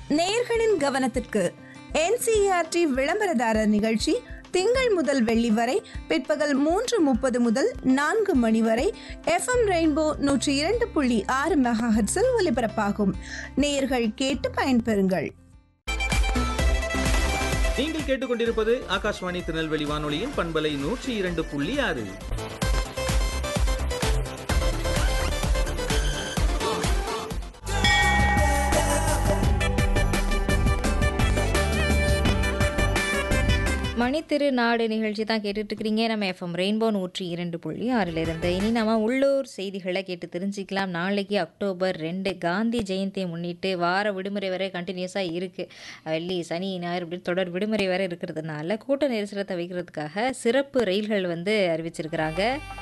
நேயர்களின் கவனத்திற்கு என்சிஆர்டி விளம்பரதாரர் நிகழ்ச்சி திங்கள் முதல் வெள்ளி வரை பிற்பகல் மூன்று முப்பது முதல் நான்கு மணி வரை எஃப்எம் ரெயின்போ நூற்றி இரண்டு புள்ளி ஆறு மெகாஹெட்ஸில் ஒலிபரப்பாகும் நேயர்கள் கேட்டு பயன்பெறுங்கள் நீங்கள் கேட்டுக்கொண்டிருப்பது ஆகாஷ்வாணி திருநெல்வேலி வானொலியின் பண்பலை நூற்றி இரண்டு புள்ளி ஆறு மணித்திரு நாடு நிகழ்ச்சி தான் கேட்டுட்டு இருக்கிறீங்க நம்ம எஃப்எம் ரெயின்போ நூற்றி இரண்டு புள்ளி ஆறில் இருந்து இனி நம்ம உள்ளூர் செய்திகளை கேட்டு தெரிஞ்சுக்கலாம் நாளைக்கு அக்டோபர் ரெண்டு காந்தி ஜெயந்தியை முன்னிட்டு வார விடுமுறை வரை கண்டினியூஸாக இருக்குது வெள்ளி சனி ஞாயிறு இப்படி தொடர் விடுமுறை வரை இருக்கிறதுனால கூட்ட நெரிசலை தவிர்க்கிறதுக்காக சிறப்பு ரயில்கள் வந்து அறிவிச்சிருக்கிறாங்க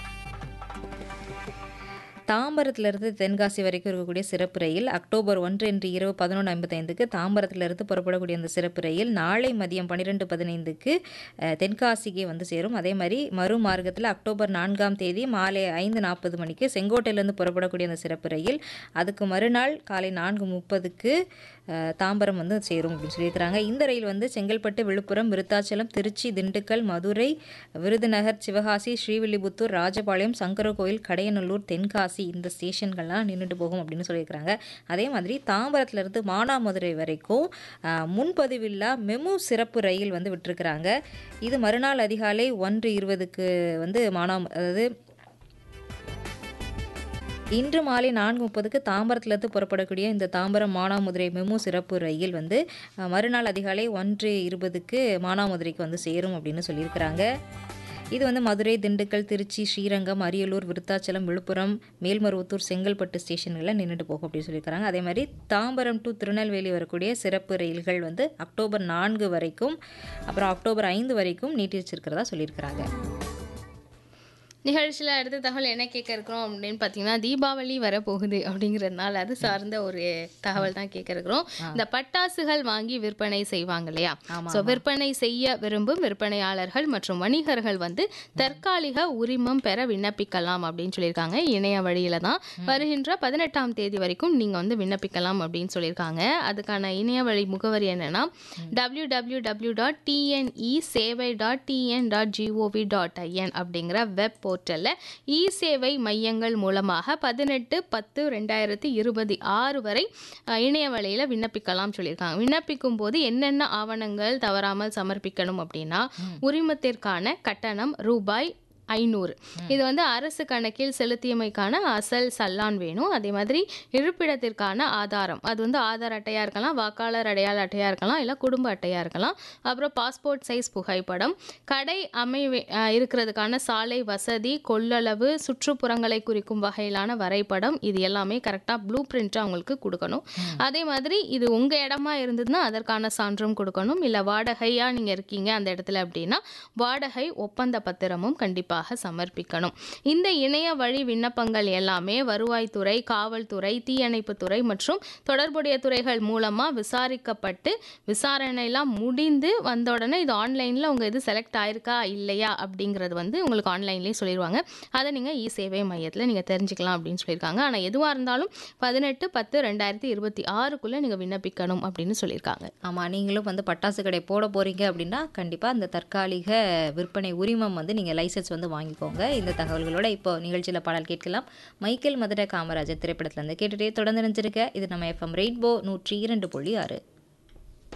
தாம்பரத்திலிருந்து தென்காசி வரைக்கும் இருக்கக்கூடிய சிறப்பு ரயில் அக்டோபர் ஒன்று இன்று இரவு பதினொன்று ஐம்பத்தைந்துக்கு தாம்பரத்திலிருந்து புறப்படக்கூடிய அந்த சிறப்பு ரயில் நாளை மதியம் பன்னிரெண்டு பதினைந்துக்கு அஹ், தென்காசிக்கு வந்து சேரும் அதே மாதிரி மறு மார்க்கத்தில் அக்டோபர் நான்காம் தேதி மாலை ஐந்து நாற்பது மணிக்கு செங்கோட்டையிலேருந்து புறப்படக்கூடிய அந்த சிறப்பு ரயில் அதுக்கு மறுநாள் காலை நான்கு முப்பதுக்கு அஹ், தாம்பரம் வந்து சேரும் அப்படின்னு சொல்லியிருக்கிறாங்க இந்த ரயில் வந்து செங்கல்பட்டு விழுப்புரம் விருத்தாச்சலம் திருச்சி திண்டுக்கல் மதுரை விருதுநகர் சிவகாசி ஸ்ரீவில்லிபுத்தூர் ராஜபாளையம் சங்கரகோயில் கடையநல்லூர் தென்காசி இந்த ஸ்டேஷன்கள்லாம் நின்றுட்டு போகும் அப்படின்னு சொல்லியிருக்கிறாங்க அதே மாதிரி தாம்பரத்துலேருந்து மானாமதுரை வரைக்கும் அஹ், முன்பதிவில்லா மெமு சிறப்பு ரயில் வந்து விட்டிருக்கிறாங்க இது மறுநாள் அதிகாலை ஒன்று இருபதுக்கு வந்து மானா அதாவது இன்று மாலை நான்கு முப்பதுக்கு தாம்பரத்திலிருந்து புறப்படக்கூடிய இந்த தாம்பரம் மானாமதுரை மெமு சிறப்பு ரயில் வந்து அஹ், மறுநாள் அதிகாலை ஒன்று இருபதுக்கு மானாமதுரைக்கு வந்து சேரும் அப்படின்னு சொல்லியிருக்கிறாங்க இது வந்து மதுரை திண்டுக்கல் திருச்சி ஸ்ரீரங்கம் அரியலூர் விருத்தாச்சலம் விழுப்புரம் மேல்மருவத்தூர் செங்கல்பட்டு ஸ்டேஷன்களில் நின்றுட்டு போகும் அப்படின்னு சொல்லியிருக்கிறாங்க அதே மாதிரி தாம்பரம் டு திருநெல்வேலி வரக்கூடிய சிறப்பு ரயில்கள் வந்து அக்டோபர் நான்கு வரைக்கும் அப்புறம் அக்டோபர் ஐந்து வரைக்கும் நீட்டி வச்சிருக்கிறதா சொல்லியிருக்கிறாங்க நிகழ்ச்சியில் அடுத்த தகவல் என்ன கேட்க இருக்கிறோம் அப்படின்னு பார்த்தீங்கன்னா தீபாவளி வரப்போகுது அப்படிங்கிறதுனால அது சார்ந்த ஒரு தகவல் தான் கேட்க இருக்கிறோம் இந்த பட்டாசுகள் வாங்கி விற்பனை செய்வாங்க இல்லையா ஸோ விற்பனை செய்ய விரும்பும் விற்பனையாளர்கள் மற்றும் வணிகர்கள் வந்து தற்காலிக உரிமம் பெற விண்ணப்பிக்கலாம் அப்படின்னு சொல்லியிருக்காங்க இணைய வழியில தான் வருகின்ற பதினெட்டாம் தேதி வரைக்கும் நீங்கள் வந்து விண்ணப்பிக்கலாம் அப்படின்னு சொல்லியிருக்காங்க அதுக்கான இணைய வழி முகவரி என்னன்னா W W W dot T N E Sevai dot T N dot G O V dot I N அப்படிங்கிற வெப் போர்ட்டலில் இ சேவை மையங்கள் மூலமாக பதினெட்டு பத்து ரெண்டாயிரத்தி இருபத்தி ஆறு வரை அஹ், இணைய வழியில் விண்ணப்பிக்கலாம் சொல்லியிருக்காங்க விண்ணப்பிக்கும் போது என்னென்ன ஆவணங்கள் தவறாமல் சமர்ப்பிக்கணும் அப்படின்னா உரிமத்திற்கான கட்டணம் ரூபாய் ஐநூறு இது வந்து அரசு கணக்கில் செலுத்தியமைக்கான அசல் சல்லான் வேணும் அதே மாதிரி இருப்பிடத்திற்கான ஆதாரம் அது வந்து ஆதார் அட்டையாக இருக்கலாம் வாக்காளர் அடையாள அட்டையாக இருக்கலாம் இல்லை குடும்ப அட்டையாக இருக்கலாம் அப்புறம் பாஸ்போர்ட் சைஸ் புகைப்படம் கடை அமை இருக்கிறதுக்கான சாலை வசதி கொள்ளளவு சுற்றுப்புறங்களை குறிக்கும் வகையிலான வரைபடம் இது எல்லாமே கரெக்டாக ப்ளூ பிரிண்ட்டாக அவங்களுக்கு கொடுக்கணும் அதே மாதிரி இது உங்கள் இடமா இருந்ததுன்னா அதற்கான சான்றும் கொடுக்கணும் இல்லை வாடகையாக நீங்கள் இருக்கீங்க அந்த இடத்துல அப்படின்னா வாடகை ஒப்பந்த பத்திரமும் கண்டிப்பாக சமர்ப்பிக்கணும் இந்த இணைய வழி விண்ணப்பங்கள் எல்லாமே வருவாய்த்துறை காவல்துறை தீயணைப்புத்துறை மற்றும் தொடர்புடைய துறைகள் மூலமாக விசாரிக்கப்பட்டு விசாரணையெல்லாம் முடிந்து வந்த உடனே இது ஆன்லைனில் உங்கள் இது செலக்ட் ஆயிருக்கா இல்லையா அப்படிங்கிறது வந்து உங்களுக்கு ஆன்லைன்லேயே சொல்லிடுவாங்க அதை நீங்கள் இ சேவை மையத்தில் நீங்கள் தெரிஞ்சுக்கலாம் அப்படின்னு சொல்லியிருக்காங்க ஆனால் எதுவாக இருந்தாலும் பதினெட்டு பத்து ரெண்டாயிரத்தி இருபத்தி ஆறுக்குள்ளே நீங்கள் விண்ணப்பிக்கணும் அப்படின்னு சொல்லியிருக்காங்க ஆமாம் நீங்களும் வந்து பட்டாசு கடை போட போகிறீங்க அப்படின்னா கண்டிப்பாக அந்த தற்காலிக விற்பனை உரிமம் வந்து நீங்கள் லைசன்ஸ் வந்து வாங்கிக்கோங்க இந்த தகவல்களோட இப்போ நிகழ்ச்சியில் பாடல் கேட்கலாம் மைக்கேல் மதுரை காமராஜர் திரைப்படத்துலேருந்து கேட்டுகிட்டே தொடர்ந்து நினைச்சிருக்க இது நம்ம எஃப்எம் ரெயின்போ நூற்றி இரண்டு புள்ளி ஆறு